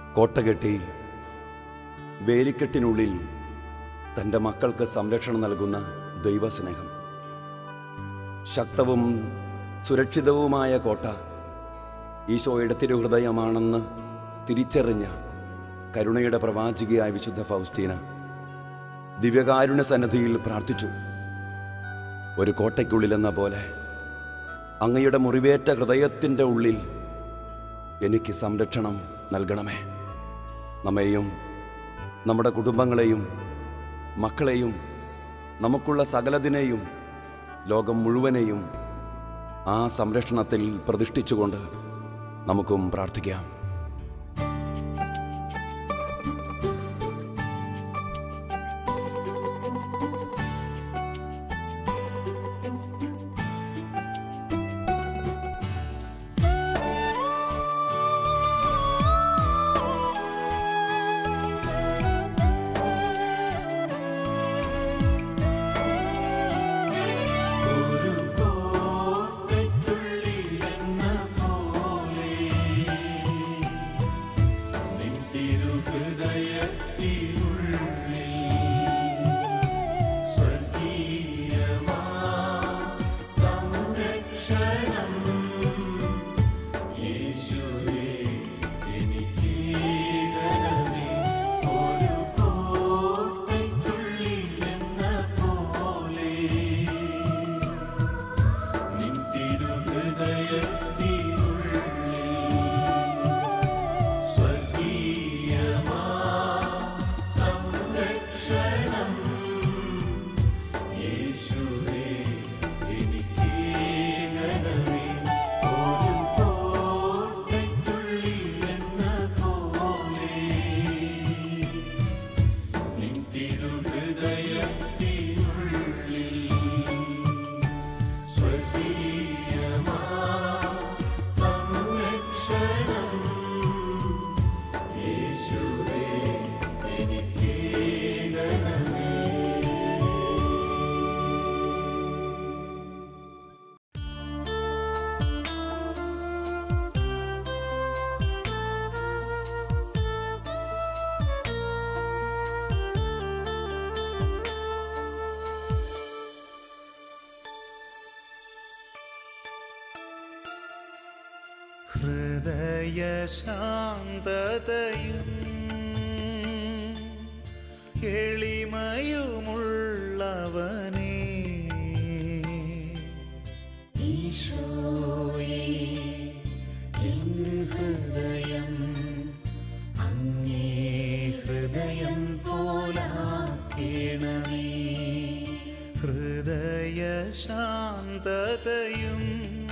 കോട്ട കെട്ടി വേലിക്കെട്ടിനുള്ളിൽ തൻ്റെ മക്കൾക്ക് സംരക്ഷണം നൽകുന്ന ദൈവസ്നേഹം ശക്തവും സുരക്ഷിതവുമായ കോട്ട ഈശോയുടെ തിരുഹൃദയമാണെന്ന് തിരിച്ചറിഞ്ഞ കരുണയുടെ പ്രവാചികയായ വിശുദ്ധ ഫൗസ്റ്റീന ദിവ്യകാരുണ്യ സന്നദ്ധിയിൽ പ്രാർത്ഥിച്ചു ഒരു കോട്ടയ്ക്കുള്ളിലെന്ന പോലെ അങ്ങയുടെ മുറിവേറ്റ ഹൃദയത്തിൻ്റെ ഉള്ളിൽ എനിക്ക് സംരക്ഷണം നൽകണമേ നമ്മെയും നമ്മുടെ കുടുംബങ്ങളെയും മക്കളെയും നമുക്കുള്ള സകലതിനെയും ലോകം മുഴുവനെയും ആ സംരക്ഷണത്തിൽ പ്രതിഷ്ഠിച്ചുകൊണ്ട് നമുക്കും പ്രാർത്ഥിക്കാം ഒരു കോട്ടയ്ക്കുള്ളിലെന്ന പോലെ നിൻ തിരുഹൃദയത്തിനുള്ളിൽ സ്വർഗീയമാ സംരക്ഷണം യേശുവേ എനിക്കേകണമേ ഒരു കോട്ടയ്ക്കുള്ളിലെന്ന പോലെ നിൻ തിരുഹൃദയത്തിനുള്ളിൽ സ്വർഗീയമാ സംരക്ഷണം യേശുവേ എനിക്കേകണമേ ഒരു കോട്ടയ്ക്കുള്ളിലെന്ന പോലെ നിൻ തിരുഹൃദയത്തിനുള്ളിൽ സ്വർഗീയമാ സംരക്ഷണം യേശുവേ എനിക്കേകണമേ ഹൃദയശാന്തതയും എളിമയുമുള്ളവനേ ഈശോയേ എൻ ഹൃദയം അങ്ങേ ഹൃദയം പോലാക്കേണമേ ഹൃദയശാന്തതയും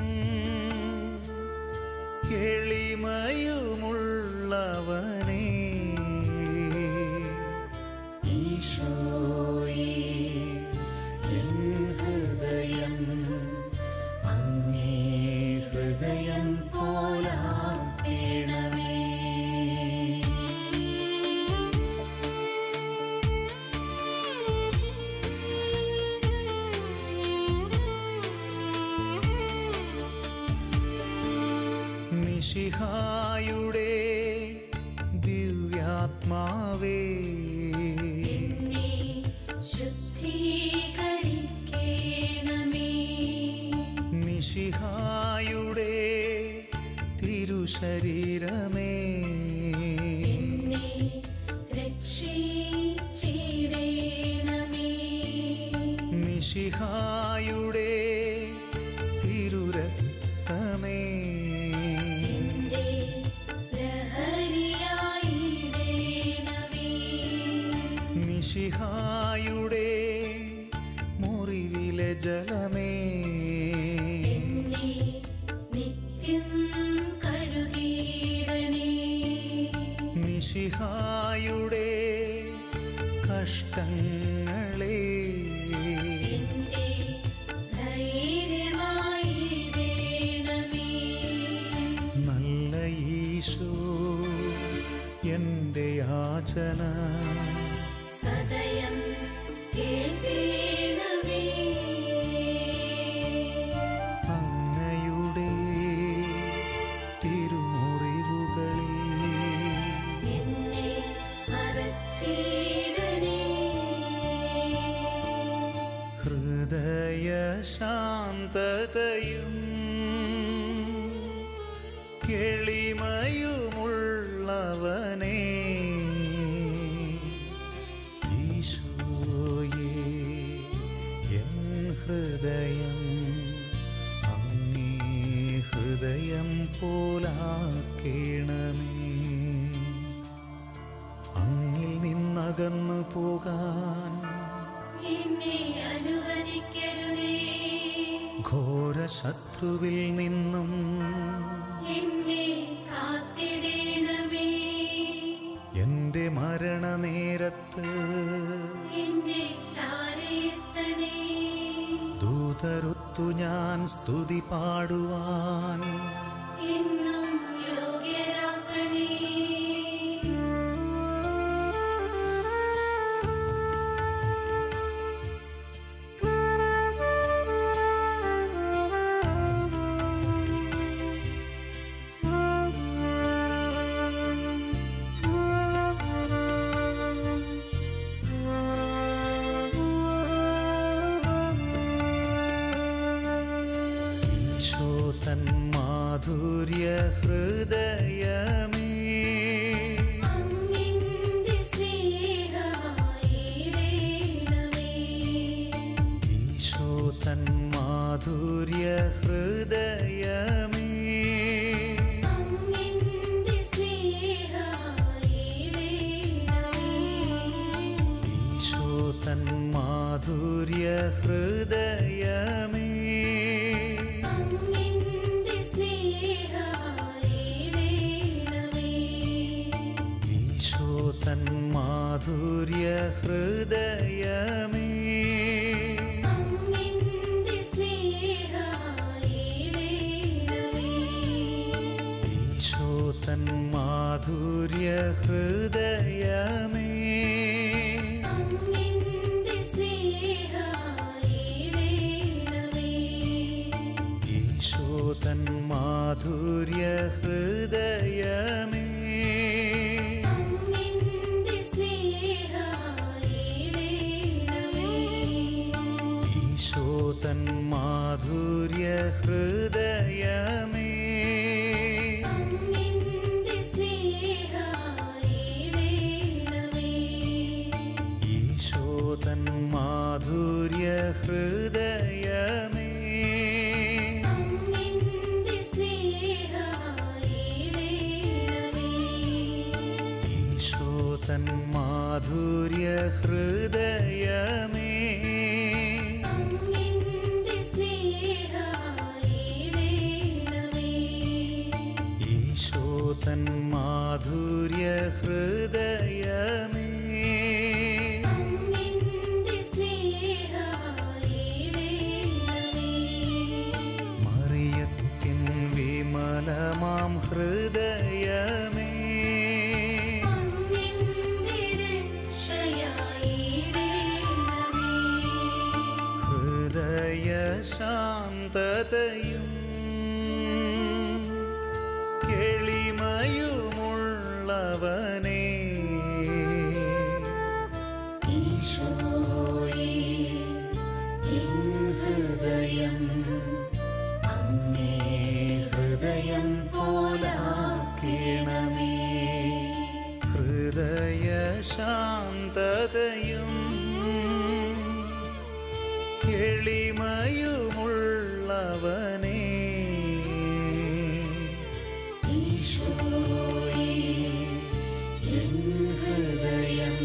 എളിമയുമുള്ളവനേ ഈശോയേ എൻ ഹൃദയം അങ്ങേ ഹൃദയം പോലാക്കേണമേ മിശിഹായുടെ ദിവ്യാത്മാവേ എന്നെ ശുദ്ധീകരിക്കേണമേ മിശിഹായുടെ തിരുശരീരമേ എന്നെ രക്ഷിച്ചിടേണമേ മിശിഹായുടെ തിരുരക്തമേ എന്റെ ലഹരിയായിടേണമേ മിശിഹായുടെ മുറിവിലെ ജലമേ എന്നെ നിത്യം കഴുകിയിടണേ മിശിഹായുടെ കഷ്ടങ്ങളെ എന്റെ ധൈര്യമായിടേണമേ നല്ല ഈശോ എൻ്റെ യാചന സദയം കേൾക്കണമേ അങ്ങയുടെ തിരുമുറിവുകളിൽ ശാന്തതയും എളിമയുമുള്ളവനേ ഈശോയേ എൻ ഹൃദയം അങ്ങേ ഹൃദയം പോലാക്കേണമേ അങ്ങിൽ നിന്നകന്നു പോകാൻ എന്നെ അനുവദിക്കരുതേ ഘോര ശത്രുവിൽ നിന്നും എന്നെ കാത്തിടേണമേ എന്റെ മരണനേരത്ത് എന്നെ ചാരയെത്തണേ ദൂതരൊത്തു ഞാൻ സ്തുതി പാടുവാൻ എന്നും യോഗ്യരാക്കണേ ഈശോ തൻ മാധുര്യ ഹൃദയമേ അങ്ങിന്റെ സ്നേഹമായിടേണമേ ഈശോ തൻ മാധുര്യ ഹൃദയമേ അങ്ങിന്റെ സ്നേഹമായിടേണമേ ഈശോ തൻ മാധുര്യ ഹൃദയമേ അങ്ങിന്റെ സ്നേഹമായിടേണമേ ഈശോ തൻ മാധുര്യ ഹൃദയമേ അങ്ങിന്റെ സ്നേഹമായിടേണമേ ഈശോ തൻ മാധുര്യ ഹൃദയമേ അങ്ങിന്റെ സ്നേഹമായിടേണമേ ഈശോ തൻ മാധുര്യ ഹൃദയമേ അങ്ങിന്റെ സ്നേഹമായിടേണമേ ഈശോ തൻ മാധുര്യ ഹൃദയമേ അങ്ങിന്റെ സ്നേഹമായിടേണമേ ഈശോ തൻ മാധുര്യ ഹൃദയമേ അങ്ങിന്റെ സ്നേഹമായിടേണമേ ഈശോ തൻ മാധുര്യ ഹൃദയമേ അങ്ങിന്റെ സ്നേഹമായിടേണമേ ഈശോ തൻ മാധുര്യ ഹൃദയമേ അങ്ങിന്റെ സ്നേഹമായിടേണമേ മറിയത്തിൻ വിമലമാം ഹൃദയമേ അങ്ങിന്റെ രക്ഷയായിടേണമേ ഹൃദയ ശാന്തതയും എളിമയുമുള്ളവനേ ഈശോയേ എൻ ഹൃദയം അങ്ങേ ഹൃദയം പോലാക്കേണമേ ഹൃദയ ശാന്തതയും എളിമയുമുള്ളവനേ ഈശോയേ എൻ ഹൃദയം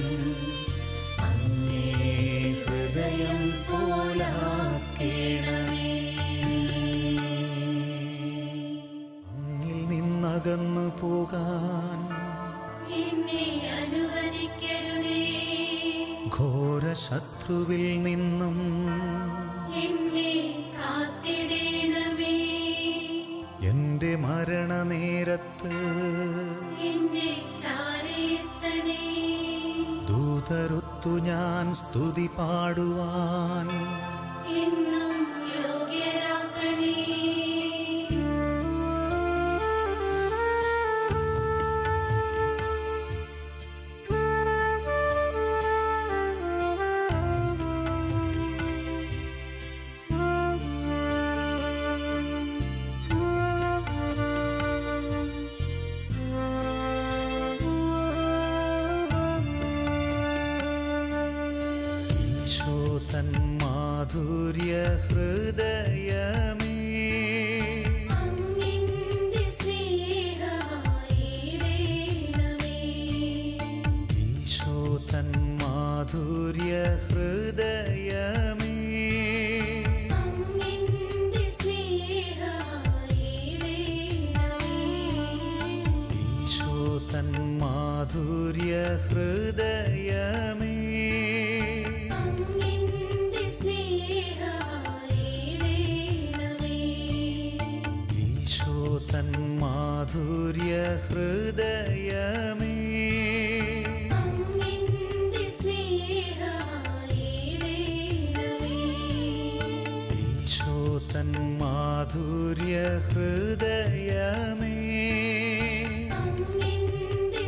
അങ്ങേ ഹൃദയം പോലാക്കേണമേ അങ്ങിൽ നിന്നകന്നു പോകാൻ എന്നെ അനുവദിക്കരുതേ ഘോര ശത്രുവിൽ നിന്നും എന്നെ കാത്തിടേണമേ എന്റെ മരണനേരത്ത് എന്നെ ചാരയെത്തണേ ദൂതരൊത്തു ഞാൻ സ്തുതി പാടുവാൻ എന്നും യോഗ്യരാക്കണേ ഈശോ തൻ മാധുര്യ ഹൃദയമേ അങ്ങിന്റെ സ്നേഹമായിടേണമേ ഈശോ തൻ മാധുര്യ ഹൃദയമേ അങ്ങിന്റെ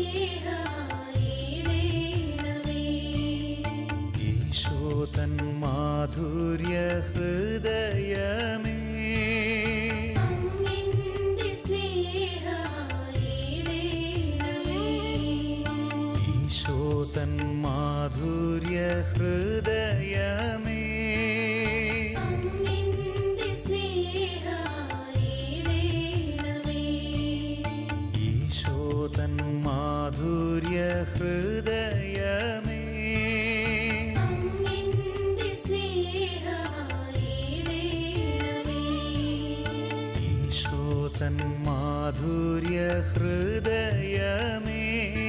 സ്നേഹമായിടേണമേ ഈശോ തൻ മാധുര്യ ഹൃദയമേ അങ്ങിന്റെ സ്നേഹമായിടേണമേ ഈശോ തൻ മാധുര്യ ഹൃദയമേ അങ്ങിന്റെ സ്നേഹമായിടേണമേ ഈശോ തൻ മാധുര്യ ഹൃദയമേ അങ്ങിന്റെ സ്നേഹമായിടേണമേ ഈശോ തൻ മാധുര്യ ഹൃദയമേ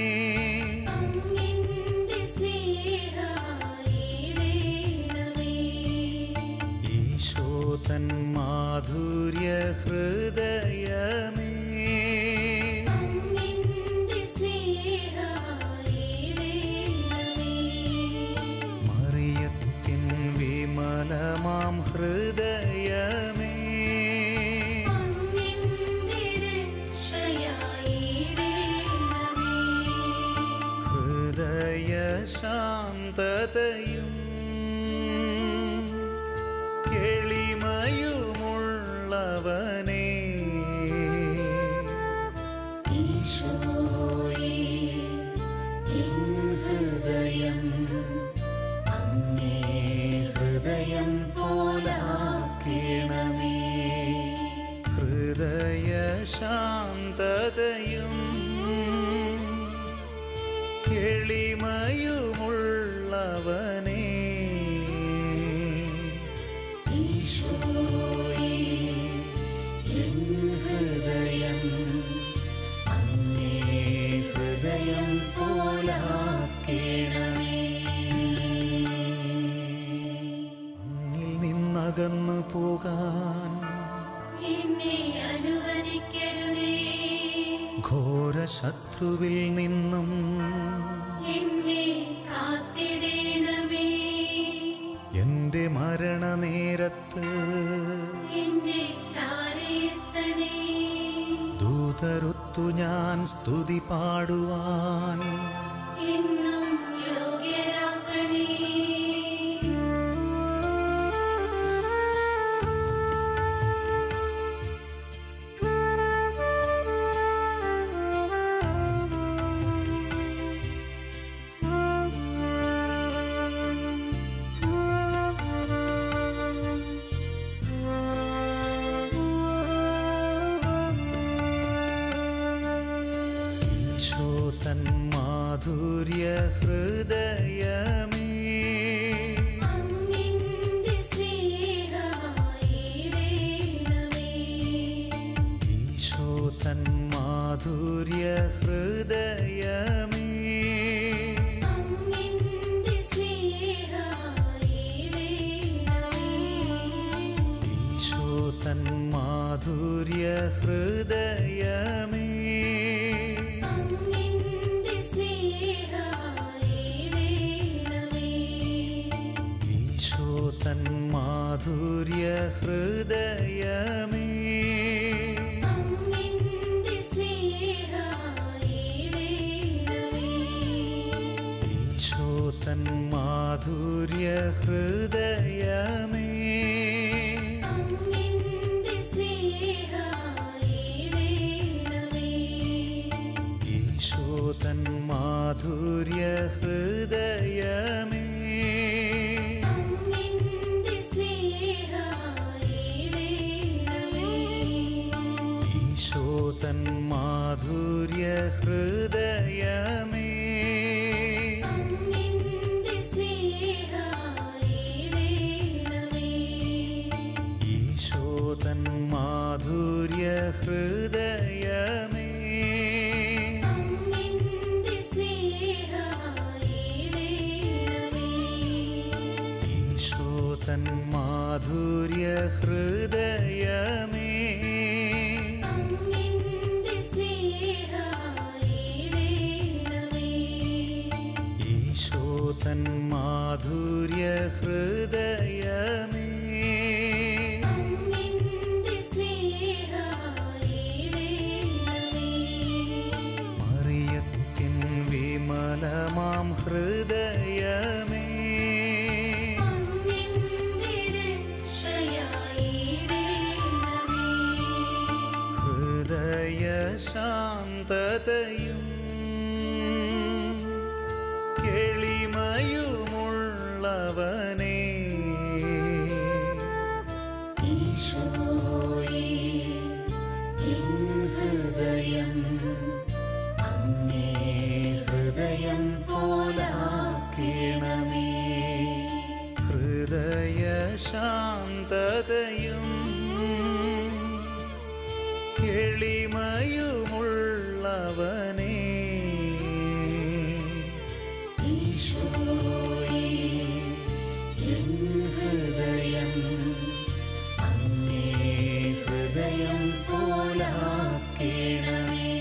അങ്ങിന്റെ സ്നേഹമായിടേണമേ ഈശോ തൻ മാധുര്യ ഹൃദയമേ അങ്ങിന്റെ സ്നേഹമായിടേണമേ മറിയത്തിൻ വിമലമാം ഹൃദയമേ അങ്ങിന്റെ രക്ഷയായിടേണമേ ഹൃദയ ശാന്തതയും എളിമയുമുള്ളവനേ ഈശോയേ എൻ ഹൃദയം അങ്ങേ ഹൃദയം പോലാക്കണമേ ഹൃദയ ശാന്തതയും എളിമയുമുള്ളവനേ ഈശോയേ എൻ ഹൃദയം അങ്ങേ ഹൃദയം പോലാക്കണമേ അങ്ങിൽ നിന്നകന്നു പോകാൻ എന്നെ അനുവദിക്കരുതേ ഘോര ശത്രുവിൽ നിന്നും എന്നെ കാത്തിടേണമേ എന്റെ മരണനേരത്ത് എന്നെ ചാരയെത്തണേ ദൂതരൊത്തു ഞാൻ സ്തുതി പാടുവാൻ എന്നും യോഗ്യരാക്കണേ ഈശോ തൻ മാധുര്യ ഹൃദയമേ അങ്ങിന്റെ സ്നേഹമായിടേണമേ ഈശോ തൻ മാധുര്യ ഹൃദയമേ അങ്ങിന്റെ സ്നേഹമായിടേണമേ ഈശോ തൻ മാധുര്യ ഹൃദയമേ അങ്ങിന്റെ സ്നേഹമായിടേണമേ ഈശോ തൻ മാധുര്യ ഹൃദയമേ അങ്ങിന്റെ സ്നേഹമായിടേണമേ ഈശോ തൻ മാധുര്യ ഹൃദയമേ അങ്ങിന്റെ സ്നേഹമായിടേണമേ ഈശോ തൻ മാധുര്യ ഹൃദയമേ അങ്ങിന്റെ സ്നേഹമായിടേണമേ ഈശോ തൻ മാധുര്യ ഹൃദയമേ അങ്ങിന്റെ സ്നേഹമായിടേണമേ ഈശോ തൻ മാധുര്യ ഹൃദയമേ അങ്ങിന്റെ സ്നേഹമായിടേണമേ ഈശോ തൻ മാധുര്യ ഹൃദയമേ അങ്ങിന്റെ തൻ മാധുര്യ ഹൃദയമേ നിന്റെ സ്നേഹമായിടേണമേ മറിയത്തിൻ വിമലമാം ഹൃദയമേ നിന്റെ രക്ഷയായിടേണമേ ഹൃദയ ശാന്തതയും എളിമയുമുള്ളവനേ ഈശോയേ എൻ ഹൃദയം അങ്ങേ ഹൃദയം പോലാക്കണമേ ഹൃദയ ശാന്തതയും എളിമയുമുള്ളവനേ ഈശോയേ എൻ ഹൃദയം അങ്ങേ ഹൃദയം പോലാക്കണമേ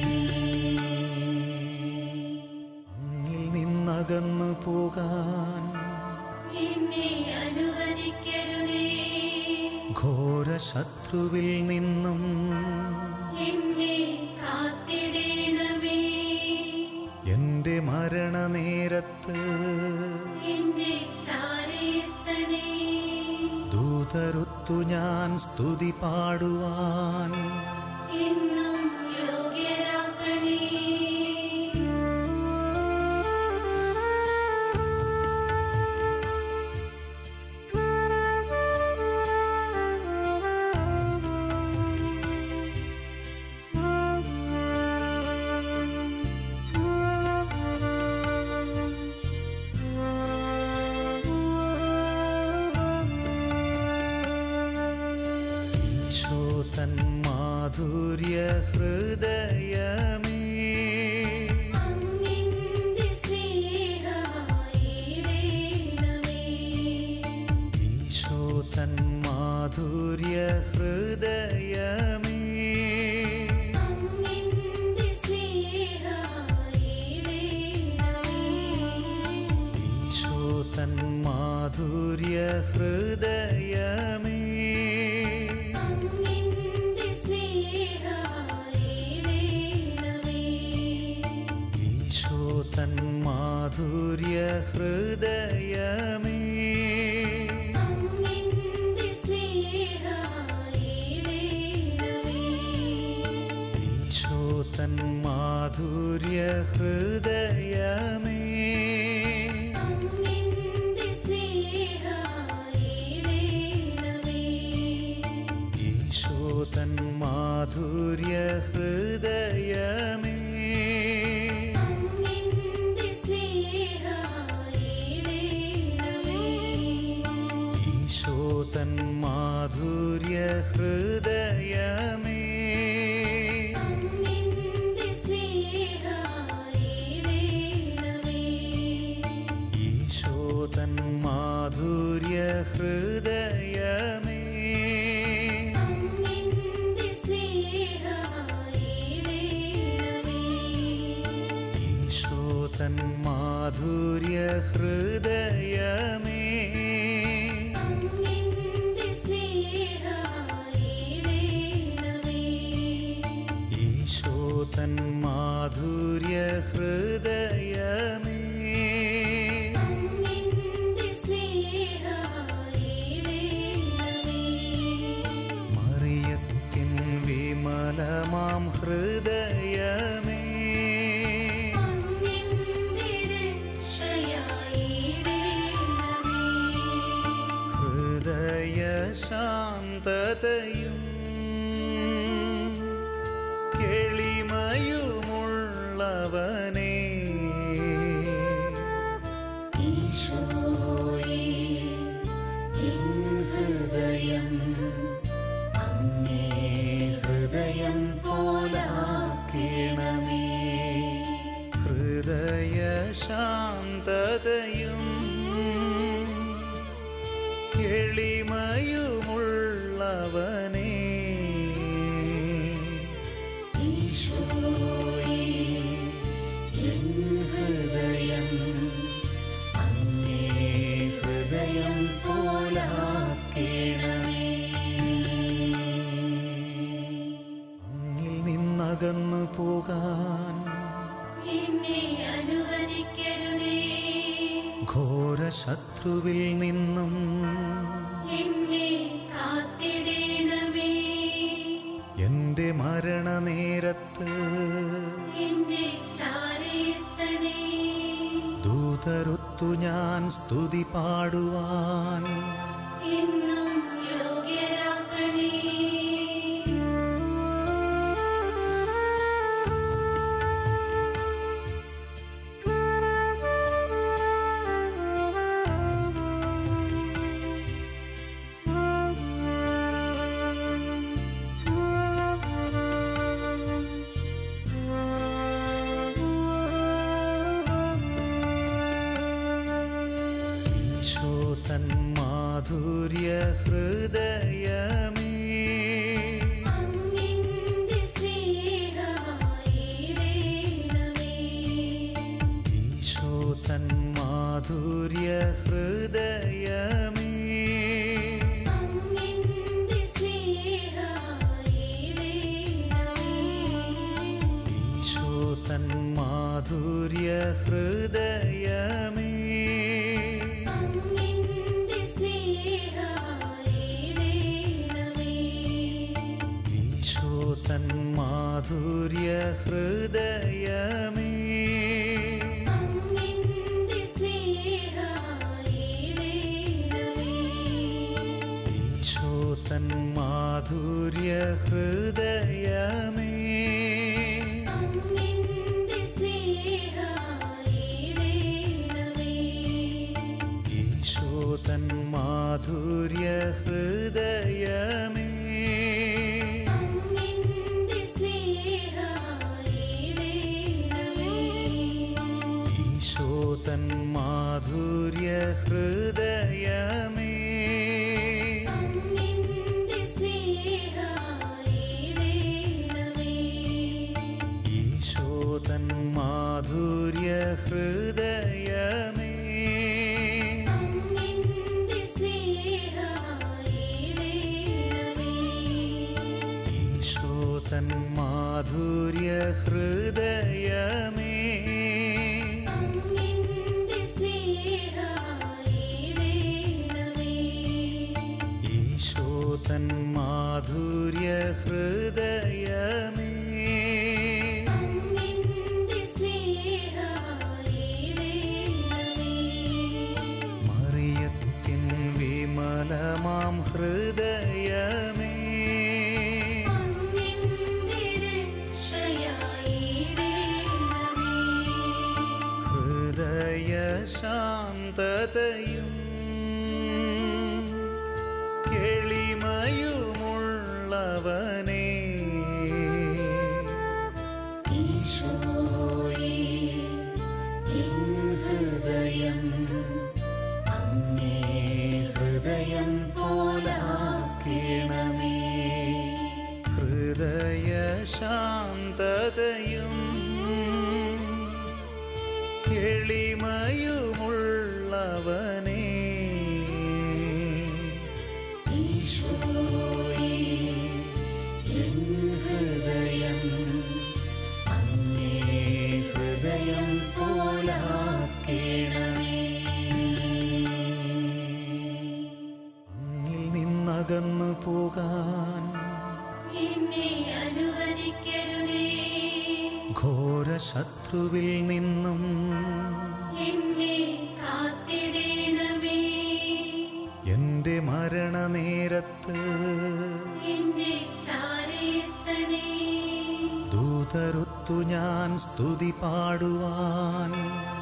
അങ്ങിൽ നിന്നകന്നു പോകാൻ എന്നെ അനുവദിക്കരുതേ ഘോര ശത്രുവിൽ നിന്നും എന്നെ കാത്തിടേണമേ എന്റെ മരണനേരത്ത് എന്നെ ചാരയെത്തണേ ദൂതരുത്തു ഞാൻ സ്തുതി പാടുവാൻ എന്നും യോഗ്യരാക്കണേ ഈശോ തൻ മാധുര്യ ഹൃദയമേ അങ്ങിന്റെ സ്നേഹമായിടേണമേ ഈശോ തൻ മാധുര്യ ഹൃദയമേ അങ്ങിന്റെ സ്നേഹമായിടേണമേ ഈശോ തൻ മാധുര്യ ഹൃദയമേ അങ്ങിന്റെ സ്നേഹമായിടേണമേ ഈശോ തൻ മാധുര്യ ഹൃദയമേ അങ്ങിന്റെ സ്നേഹമായിടേണമേ ഈശോ തൻ മാധുര്യ ഹൃദയമേ അങ്ങിന്റെ സ്നേഹമായിടേണമേ ഈശോ തൻ മാധുര്യ ഹൃദയമേ അങ്ങിന്റെ സ്നേഹമായിടേണമേ ഈശോ തൻ മാധുര്യ ഹൃദയമേ അങ്ങിന്റെ സ്നേഹമായിടേണമേ ഈശോ തൻ മാധുര്യ ഹൃദയമേ അങ്ങിന്റെ സ്നേഹമായിടേണമേ ഈശോ തൻ മാധുര്യ ഹൃദയമേ അങ്ങിന്റെ സ്നേഹമായിടേണമേ ഈശോ തൻ മാധുര്യ ഹൃദയമേ അങ്ങിന്റെ സ്നേഹമായിടേണമേ മറിയത്തിൻ വിമലമാം ഹൃദയമേ അങ്ങിന്റെ രക്ഷയായിടേണമേ ഹൃദയ ശാന്തതയും എളിമയുമുള്ളവനേ ഈശോയേ എൻ ഹൃദയം അങ്ങേ ഹൃദയം പോലാക്കണമേ ഹൃദയ ശാന്തതയും എളിമയുമുള്ളവനേ ഈശോയേ എൻ ഹൃദയം നിന്നകന്നു പോകാൻ എന്നെ അനുവദിക്കരുതേ ഘോര ശത്രുവിൽ നിന്നും എന്നെ കാത്തിടേണമേ എന്റെ മരണനേരത്ത് എന്നെ ചാരയെത്തണേ ദൂതരൊത്തു ഞാൻ സ്തുതി പാടുവാൻ എന്നും യോഗ്യരാക്കണേ ഈശോ തൻ മാധുര്യ ഹൃദയമേ അങ്ങിന്റെ സ്നേഹമായിടേണമേ ഈശോ തൻ മാധുര്യ ഹൃദയമേ അങ്ങിന്റെ സ്നേഹമായിടേണമേ ഈശോ തൻ മാധുര്യ ഹൃദയമേ അങ്ങിന്റെ സ്നേഹമായിടേണമേ ഈശോ തൻ മാധുര്യ ഹൃദയമേ അങ്ങിന്റെ സ്നേഹമായിടേണമേ ഈശോ തൻ മാധുര്യ ഹൃദയമേ അങ്ങിന്റെ സ്നേഹമായിടേണമേ ഈശോ തൻ മാധുര്യ ഹൃദയമേ അങ്ങിന്റെ സ്നേഹമായിടേണമേ ഈശോ തൻ മാധുര്യ ഹൃദയമേ അങ്ങിന്റെ സ്നേഹമായിടേണമേ ഈശോ തൻ മാധുര്യ ഹൃദയമേ അങ്ങിന്റെ സ്നേഹമായിടേണമേ ഈശോ തൻ മാധുര്യ ഹൃദയമേ അങ്ങിന്റെ സ്നേഹമായിടേണമേ ഈശോ തൻ മാധുര്യ ഹൃദയമേ അങ്ങിന്റെ സ്നേഹമായിടേണമേ മറിയത്തിൻ വിമലമാം ഹൃദയമേ അങ്ങിന്റെ രക്ഷയായിടേണമേ ഹൃദയ ശാന്തതയും എളിമയുമുള്ളവനേ ഈശോയേ എൻ ഹൃദയം അങ്ങേ ഹൃദയം പോലാക്കണമേ ഹൃദയ ശാന്തതയും എളിമയുമുള്ളവനേ ഈശോയേ എൻ ഹൃദയം അങ്ങേ ഹൃദയം പോലാക്കണമേ അങ്ങിൽ നിന്നകന്നു പോകാൻ എന്നെ അനുവദിക്കരുതേ ഘോര ശത്രുവിൽ നിന്നും എന്നെ കാത്തിടേണമേ എന്റെ മരണനേരത്ത് എന്നെ ചാരയെത്തണേ ദൂതരൊത്തു ഞാൻ സ്തുതി പാടുവാൻ